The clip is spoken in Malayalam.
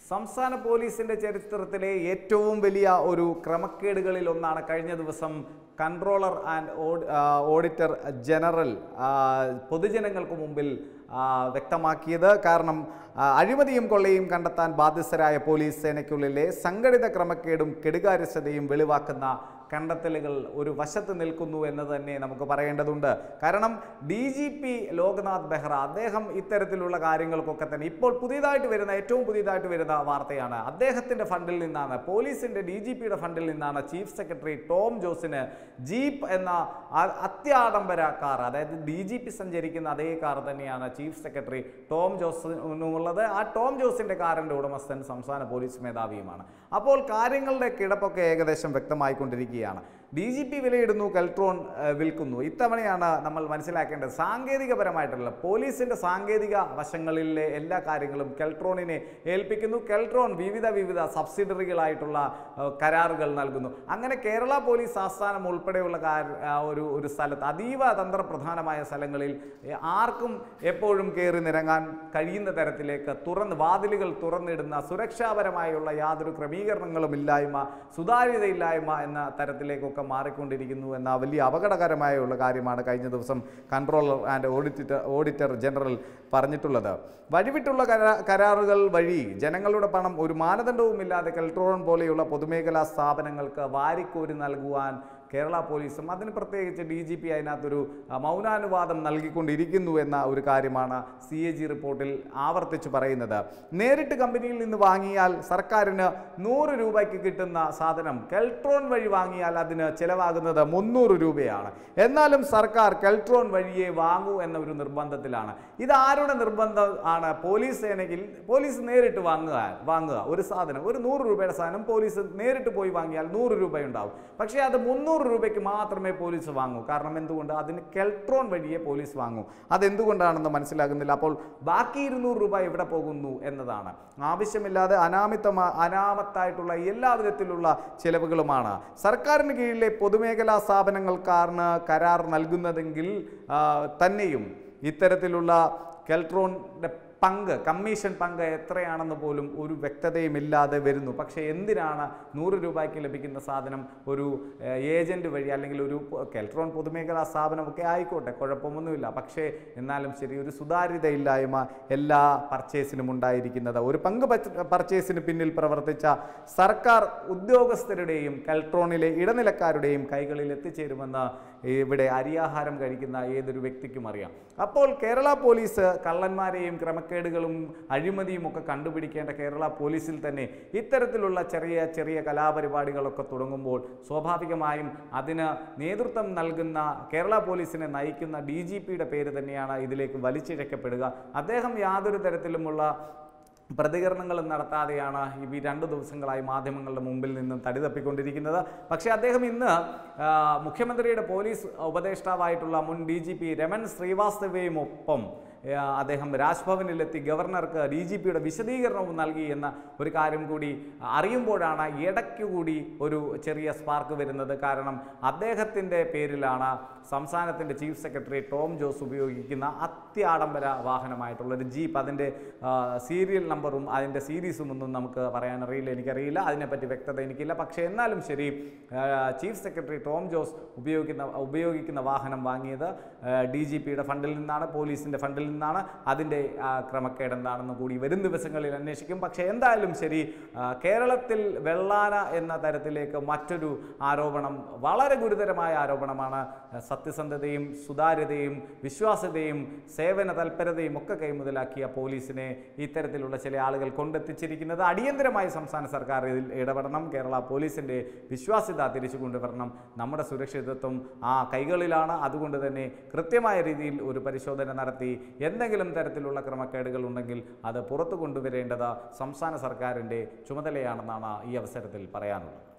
സംസ്ഥാന പോലീസിന്റെ ചരിത്രത്തിലെ ഏറ്റവും വലിയ ഒരു ക്രമക്കേടുകളിൽ ഒന്നാണ് കഴിഞ്ഞ ദിവസം കൺട്രോളർ ആൻഡ് ഓഡിറ്റർ ജനറൽ ആ, പൊതുജനങ്ങൾക്ക് മുമ്പിൽ ആ, വ്യക്തമാക്കിയത് കാരണം ആ, അഴിമതിയും കൊള്ളയും കണ്ടെത്താൻ ബാധ്യസ്ഥരായ പോലീസ് സേനയ്ക്കുള്ളിലെ സംഘടിത ക്രമക്കേടും കെടുകാര്യസ്ഥതയും വെളിവാക്കുന്ന കണ്ടെത്തലുകൾ ഒരു വശത്ത് നിൽക്കുന്നു എന്ന് തന്നെ നമുക്ക് പറയേണ്ടതുണ്ട് കാരണം D G P Loknath Behera അദ്ദേഹം ഇത്തരത്തിലുള്ള കാര്യങ്ങൾക്കൊക്കെ തന്നെ ഇപ്പോൾ പുതിയതായിട്ട് വരുന്ന ഏറ്റവും പുതിയതായിട്ട് വരുന്ന വാർത്തയാണ് അദ്ദേഹത്തിൻ്റെ ഫണ്ടിൽ നിന്നാണ് പോലീസിൻ്റെ ഡി ജി പിയുടെ ഫണ്ടിൽ നിന്നാണ് ചീഫ് സെക്രട്ടറി ടോം ജോസിന് ജീപ്പ് എന്ന അ- അത്യാഡംബര കാർ അതായത് ഡി ജി പി സഞ്ചരിക്കുന്ന അതേ കാർ തന്നെയാണ് ചീഫ് സെക്രട്ടറി ടോം ജോസിനുള്ളത് ആ ടോം ജോസിൻ്റെ കാറിൻ്റെ ഉടമസ്ഥൻ സംസ്ഥാന പോലീസ് മേധാവിയുമാണ് അപ്പോൾ കാര്യങ്ങളുടെ കിടപ്പൊക്കെ ഏകദേശം വ്യക്തമായിക്കൊണ്ടിരിക്കുകയാണ് ഡി ജി പി വിലയിടുന്നു കെൽട്രോൺ ഏഹ്, വിൽക്കുന്നു ഇത്തവണയാണ് നമ്മൾ മനസ്സിലാക്കേണ്ടത് സാങ്കേതികപരമായിട്ടുള്ള പോലീസിന്റെ സാങ്കേതിക വശങ്ങളിലെ എല്ലാ കാര്യങ്ങളും കെൽട്രോണിനെ ഏൽപ്പിക്കുന്നു കെൽട്രോൺ വിവിധ വിവിധ സബ്സിഡറികളായിട്ടുള്ള ഏഹ്, കരാറുകൾ നൽകുന്നു അങ്ങനെ കേരള പോലീസ് ആസ്ഥാനം ഉൾപ്പെടെയുള്ള കാര- ആ, ഒരു ഒരു സ്ഥലത്ത് അതീവ തന്ത്രപ്രധാനമായ സ്ഥലങ്ങളിൽ ഏഹ്, ആർക്കും എപ്പോഴും കയറി നിരങ്ങാൻ കഴിയുന്ന തരത്തിലേക്ക് തുറന്ന് വാതിലുകൾ തുറന്നിടുന്ന സുരക്ഷാപരമായുള്ള യാതൊരു ക്രമീകരണങ്ങളും ഇല്ലായ്മ സുതാര്യതയില്ലായ്മ എന്ന തരത്തിലേക്കൊക്കെ മാറിക്കൊണ്ടിരിക്കുന്നു എന്ന വലിയ അപകടകരമായുള്ള കാര്യമാണ് കഴിഞ്ഞ ദിവസം controller and auditor auditor general പറഞ്ഞിട്ടുള്ളത് വഴിവിട്ടുള്ള കരാ- കരാറുകൾ വഴി ജനങ്ങളുടെ പണം ഒരു മാനദണ്ഡവുമില്ലാതെ കെൽട്രോൺ പോലെയുള്ള പൊതുമേഖലാ സ്ഥാപനങ്ങൾക്ക് വാരിക്കോരി നൽകുവാൻ കേരള പോലീസും അതിന് പ്രത്യേകിച്ച് ഡി ജി പി അതിനകത്തൊരു ആ, മൗനാനുവാദം നൽകിക്കൊണ്ടിരിക്കുന്നു എന്ന ഒരു കാര്യമാണ് സി എ ജി റിപ്പോർട്ടിൽ ആവർത്തിച്ച് പറയുന്നത് നേരിട്ട് കമ്പനിയിൽ നിന്ന് വാങ്ങിയാൽ സർക്കാരിന് നൂറ് രൂപയ്ക്ക് കിട്ടുന്ന സാധനം കെൽട്രോൺ വഴി വാങ്ങിയാൽ അതിന് ചിലവാകുന്നത് മുന്നൂറ് രൂപയാണ് എന്നാലും സർക്കാർ കെൽട്രോൺ വഴിയേ വാങ്ങൂ എന്ന ഒരു നിർബന്ധത്തിലാണ് ഇത് ആരുടെ നിർബന്ധം ആണ് പോലീസ് സേനയിൽ പോലീസ് നേരിട്ട് വാങ്ങുക വാങ്ങുക ഒരു സാധനം ഒരു നൂറ് രൂപയുടെ സാധനം പോലീസ് നേരിട്ട് പോയി വാങ്ങിയാൽ നൂറ് രൂപയുണ്ടാവും പക്ഷേ അത് മുന്നൂറ് രൂപയ്ക്ക് മാത്രമേ പോലീസ് വാങ്ങൂ കാരണം എന്തുകൊണ്ട് അതിന് കെൽട്രോൺ വഴിയേ പോലീസ് വാങ്ങൂ അതെന്തുകൊണ്ടാണെന്ന് മനസ്സിലാകുന്നില്ല അപ്പോൾ ബാക്കി ഇരുന്നൂറ് രൂപ എവിടെ പോകുന്നു എന്നതാണ് ആവശ്യമില്ലാതെ അനാമിത്തമാ അനാമത്തായിട്ടുള്ള എല്ലാ വിധത്തിലുള്ള ചിലവുകളുമാണ് സർക്കാരിന് കീഴിലെ പൊതുമേഖലാ സ്ഥാപനങ്ങൾക്കാണ് കരാർ നൽകുന്നതെങ്കിൽ ആ, തന്നെയും ഇത്തരത്തിലുള്ള കെൽട്രോണിൻ്റെ പങ്ക് കമ്മീഷൻ പങ്ക് എത്രയാണെന്ന് പോലും ഒരു വ്യക്തതയുമില്ലാതെ വരുന്നു പക്ഷേ എന്തിനാണ് നൂറ് രൂപയ്ക്ക് ലഭിക്കുന്ന സാധനം ഒരു ഏഹ്, ഏജന്റ് വഴി അല്ലെങ്കിൽ ഒരു പൊ- കെൽട്രോൺ പൊതുമേഖലാ സ്ഥാപനമൊക്കെ ആയിക്കോട്ടെ കുഴപ്പമൊന്നുമില്ല പക്ഷേ എന്നാലും ശരി ഒരു സുതാര്യതയില്ലായ്മ എല്ലാ പർച്ചേസിനും ഉണ്ടായിരിക്കുന്നത് ഒരു പങ്ക് പച്ച- പർച്ചേസിന് പിന്നിൽ പ്രവർത്തിച്ച സർക്കാർ ഉദ്യോഗസ്ഥരുടെയും കെൽട്രോണിലെ ഇടനിലക്കാരുടെയും കൈകളിൽ എത്തിച്ചേരുമെന്ന് ഇവിടെ അരിയാഹാരം കഴിക്കുന്ന ഏതൊരു വ്യക്തിക്കും അറിയാം അപ്പോൾ കേരള പോലീസ് കള്ളന്മാരെയും ക്രമക്കേടുകളും അഴിമതിയും ഒക്കെ കണ്ടുപിടിക്കേണ്ട കേരള പോലീസിൽ തന്നെ ഇത്തരത്തിലുള്ള ചെറിയ ചെറിയ കലാപരിപാടികളൊക്കെ തുടങ്ങുമ്പോൾ സ്വാഭാവികമായും അതിന് നേതൃത്വം നൽകുന്ന കേരള പോലീസിനെ നയിക്കുന്ന ഡി ജി പിയുടെ പേര് തന്നെയാണ് ഇതിലേക്ക് വലിച്ചിഴക്കപ്പെടുക അദ്ദേഹം യാതൊരു തരത്തിലുമുള്ള പ്രതികരണങ്ങളും നടത്താതെയാണ് ഈ രണ്ട് ദിവസങ്ങളായി മാധ്യമങ്ങളുടെ മുമ്പിൽ നിന്നും തടി തപ്പിക്കൊണ്ടിരിക്കുന്നത് പക്ഷേ അദ്ദേഹം ഇന്ന് ആ, മുഖ്യമന്ത്രിയുടെ പോലീസ് ഉപദേഷ്ടാവായിട്ടുള്ള മുൻ ഡി ജി പി രമൺ ശ്രീവാസ്തവയും ഒപ്പം ആ, അദ്ദേഹം രാജ്ഭവനിലെത്തി ഗവർണർക്ക് ഡി ജി പിയുടെ വിശദീകരണവും നൽകി എന്ന ഒരു കാര്യം കൂടി അറിയുമ്പോഴാണ് ഇടയ്ക്ക് കൂടി ഒരു ചെറിയ സ്പാർക്ക് വരുന്നത് കാരണം അദ്ദേഹത്തിൻ്റെ പേരിലാണ് സംസ്ഥാനത്തിൻ്റെ ചീഫ് സെക്രട്ടറി ടോം ജോസ് ഉപയോഗിക്കുന്ന അത്യാഡംബര വാഹനമായിട്ടുള്ള ഒരു ജീപ്പ് അതിൻ്റെ ആ, സീരിയൽ നമ്പറും അതിൻ്റെ സീരീസും ഒന്നും നമുക്ക് പറയാൻ അറിയില്ല എനിക്കറിയില്ല അതിനെപ്പറ്റി വ്യക്തത എനിക്കില്ല പക്ഷേ എന്നാലും ശരി ആ, ചീഫ് സെക്രട്ടറി ടോം ജോസ് ഉപയോഗിക്കുന്ന ഉപയോഗിക്കുന്ന വാഹനം വാങ്ങിയത് ഡി ജി പിയുടെ ഫണ്ടിൽ നിന്നാണ് പോലീസിൻ്റെ ഫണ്ടിൽ നിന്നാണ് അതിൻ്റെ ആ, ക്രമക്കേട് എന്താണെന്ന് കൂടി വരും ദിവസങ്ങളിൽ അന്വേഷിക്കും പക്ഷേ എന്തായാലും ശരി ആ, കേരളത്തിൽ വെള്ളാന എന്ന തരത്തിലേക്ക് മറ്റൊരു ആരോപണം വളരെ ഗുരുതരമായ ആരോപണമാണ് ആ, സത്യസന്ധതയും സുതാര്യതയും വിശ്വാസ്യതയും സേവന തൽപരതയും ഒക്കെ കൈമുതലാക്കിയ പോലീസിനെ ഇത്തരത്തിലുള്ള ചില ആളുകൾ കൊണ്ടെത്തിച്ചിരിക്കുന്നത് അടിയന്തരമായി സംസ്ഥാന സർക്കാർ ഇതിൽ ഇടപെടണം കേരള പോലീസിൻ്റെ വിശ്വാസ്യത തിരിച്ചു കൊണ്ടുവരണം നമ്മുടെ സുരക്ഷിതത്വം ആ കൈകളിലാണ് അതുകൊണ്ട് തന്നെ കൃത്യമായ രീതിയിൽ ഒരു പരിശോധന നടത്തി എന്തെങ്കിലും തരത്തിലുള്ള ക്രമക്കേടുകൾ ഉണ്ടെങ്കിൽ അത് പുറത്തു കൊണ്ടുവരേണ്ടത് സംസ്ഥാന സർക്കാരിൻ്റെ ചുമതലയാണെന്നാണ് ഈ അവസരത്തിൽ പറയാനുള്ളത്